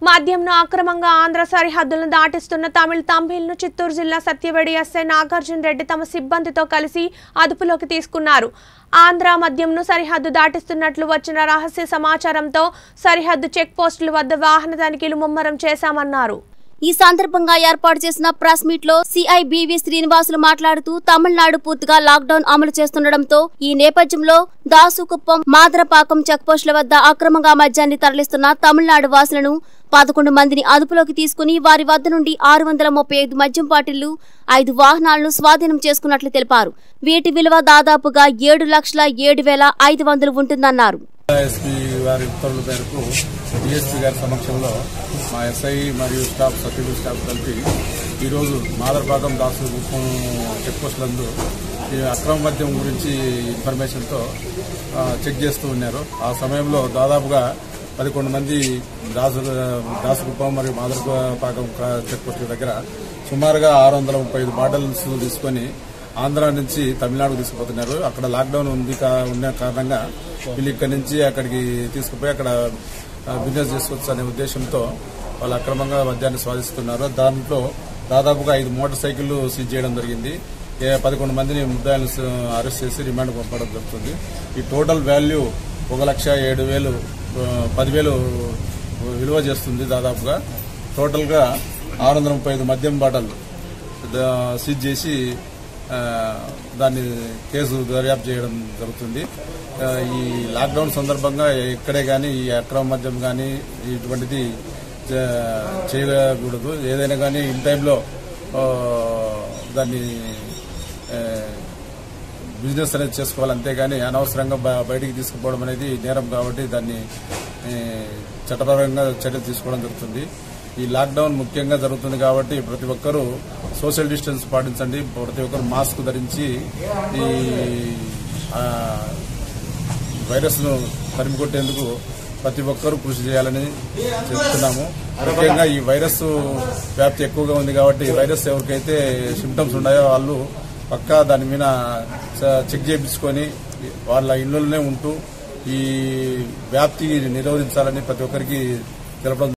మద్యంను అక్రమంగా ఆంధ్ర సరిహద్దులను దాటిస్తున్న తమిళ తంబిల్ను చిత్తూరు జిల్లా సత్యవేడి ఎస్ఐ నాగార్జున రెడ్డి తమ సిబ్బందితో కలిసి అదుపులోకి తీసుకున్నారు ఆంధ్ర మద్యంను సరిహద్దు దాటిస్తున్నట్లు వచ్చిన రహస్య సమాచారంతో సరిహద్దు చెక్ పోస్టుల వద్ద వాహన తనిఖీలు ముమ్మరం చేశామన్నారు ఈ సందర్భంగా ఏర్పాటు చేసిన ప్రెస్ మీట్ లో సిఐబివి శ్రీనివాసులు మాట్లాడుతూ తమిళనాడు పూర్తిగా లాక్డౌన్ అమలు చేస్తుండటంతో ఈ నేపథ్యంలో దాసుకుప్పం మాద్రపాకం చెక్పోస్టుల వద్ద అక్రమంగా మద్యాన్ని తరలిస్తున్న తమిళనాడు వాసులను పదకొండు మందిని అదుపులోకి తీసుకుని వారి వద్ద నుండి ఆరు వందల ముప్పై ఐదు మద్యం బాటిళ్లు ఐదు వాహనాలను స్వాధీనం చేసుకున్నట్లు తెలిపారు వీటి విలువ దాదాపుగా ఏడు లక్షల ఏడు వేల ఐదు వందలు ఉంటుందన్నారు ఎస్పీ వారి ఉత్తర్వుల మేరకు డిఎస్పీ గారి సమక్షంలో మా ఎస్ఐ మరియు స్టాఫ్ సర్టిఫికేట్ స్టాఫ్ కలిపి ఈరోజు మాదరపాకం దాసు గుప్పం చెక్ పోస్టులందు ఈ అక్రమ మద్యం గురించి ఇన్ఫర్మేషన్తో ఆ, చెక్ చేస్తూ ఉన్నారు ఆ సమయంలో దాదాపుగా పదకొండు మంది దాసు దాసుకుప్పం మరియు మాదరపాకం చెక్ పోస్టుల దగ్గర సుమారుగా ఆరు వందల ముప్పై ఐదు బాటిల్స్ తీసుకొని ఆంధ్ర నుంచి తమిళనాడు తీసుకుపోతున్నారు అక్కడ లాక్డౌన్ ఉంది కా- ఉన్న కారణంగా వీళ్ళు ఇక్కడి నుంచి అక్కడికి తీసుకుపోయి అక్కడ ఆ, బిజినెస్ చేసుకోవచ్చు అనే ఉద్దేశంతో వాళ్ళు అక్రమంగా మద్యాన్ని స్వాదిస్తున్నారు దాంట్లో దాదాపుగా ఐదు మోటార్ సైకిళ్లు సీజ్ చేయడం జరిగింది ఏ పదకొండు మందిని ముద్దాయిలను స- అరెస్ట్ చేసి రిమాండ్ పంపడం జరుగుతుంది ఈ టోటల్ వాల్యూ ఒక లక్ష ఏడు వేలు ఆ, పదివేలు విలువ చేస్తుంది దాదాపుగా టోటల్గా ఆరు వందల ముప్పై ఐదు మద్యం బాటలు దా- సీజ్ చేసి ఆ, దాన్ని కేసు దర్యాప్తు చేయడం జరుగుతుంది ఆ, ఈ లాక్డౌన్ సందర్భంగా ఎక్కడే కానీ ఈ అక్రమ మద్యం కానీ ఇటువంటిది చే- చేయకూడదు ఏదైనా కానీ ఇన్ టైంలో ఆ, దాన్ని ఆ, బిజినెస్ అనేది చేసుకోవాలి అంతేగాని అనవసరంగా బ- బయటికి తీసుకుపోవడం అనేది నేరం కాబట్టి దాన్ని ఏ, చట్టపరంగా చర్యలు తీసుకోవడం జరుగుతుంది ఈ లాక్డౌన్ ముఖ్యంగా జరుగుతుంది కాబట్టి ప్రతి ఒక్కరూ సోషల్ డిస్టెన్స్ పాటించండి ప్రతి ఒక్కరు మాస్క్ ధరించి ఈ ఆ, వైరస్ ను తరిమి కొట్టేందుకు ప్రతి ఒక్కరూ కృషి చేయాలని చెప్తున్నాము ముఖ్యంగా ఈ వైరస్ వ్యాప్తి ఎక్కువగా ఉంది కాబట్టి ఈ వైరస్ ఎవరికైతే సిమ్టమ్స్ ఉన్నాయో వాళ్ళు పక్కా దాని మీద చ- చెక్ చేయించుకొని వాళ్ళ ఇళ్లలోనే ఉంటూ ఈ వ్యాప్తి నిరోధించాలని ప్రతి ఒక్కరికి తెలపడం